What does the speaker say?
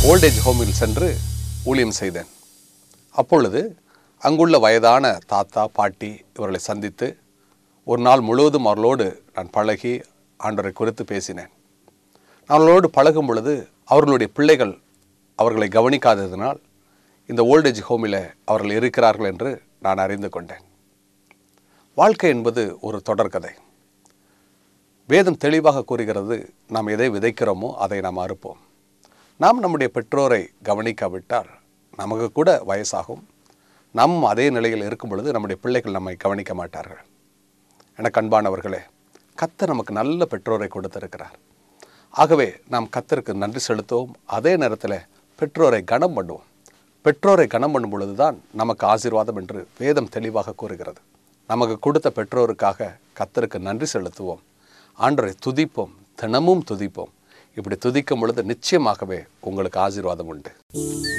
voltage ஹோமில் சென்று ஊழியம் செய்தேன் அப்பொழுது அங்குள்ள வயதான தாத்தா பாட்டி இவர்களை சந்தித்து ஒரு நாள் முழுவதும் அவர்களோடு நான் பழகி ஆண்டவரை குறித்து பேசினேன் நான் அவர்களோடு பழகும் பொழுது அவர்களுடைய பிள்ளைகள் அவர்களை கவனிக்காததினால் இந்த ஓல்டேஜ் ஹோமில் அவர்கள் இருக்கிறார்கள் என்று நான் அறிந்து கொண்டேன் வாழ்க்கை என்பது ஒரு தொடர்கதை வேதம் தெளிவாக கூறுகிறது நாம் எதை விதைக்கிறோமோ அதை நாம் அறுப்போம் நாம் நம்முடைய பெற்றோரை கவனிக்காவிட்டால் நமக்கு கூட வயசாகும் நம் அதே நிலையில் இருக்கும் பொழுது நம்முடைய பிள்ளைகள் நம்மை கவனிக்க மாட்டார்கள் எனக்கு அன்பானவர்களே கத்தர் நமக்கு நல்ல பெற்றோரை கொடுத்திருக்கிறார் ஆகவே நாம் கத்தருக்கு நன்றி செலுத்துவோம் அதே நேரத்தில் பெற்றோரை கனம் பண்ணுவோம் பெற்றோரை கனம் பண்ணும் பொழுதுதான் நமக்கு ஆசீர்வாதம் என்று வேதம் தெளிவாக கூறுகிறது நமக்கு கொடுத்த பெற்றோருக்காக கத்தருக்கு நன்றி செலுத்துவோம் ஆண்டரை துதிப்போம் தினமும் துதிப்போம் இப்படி துதிக்கும் பொழுது நிச்சயமாகவே உங்களுக்கு ஆசீர்வாதம் உண்டு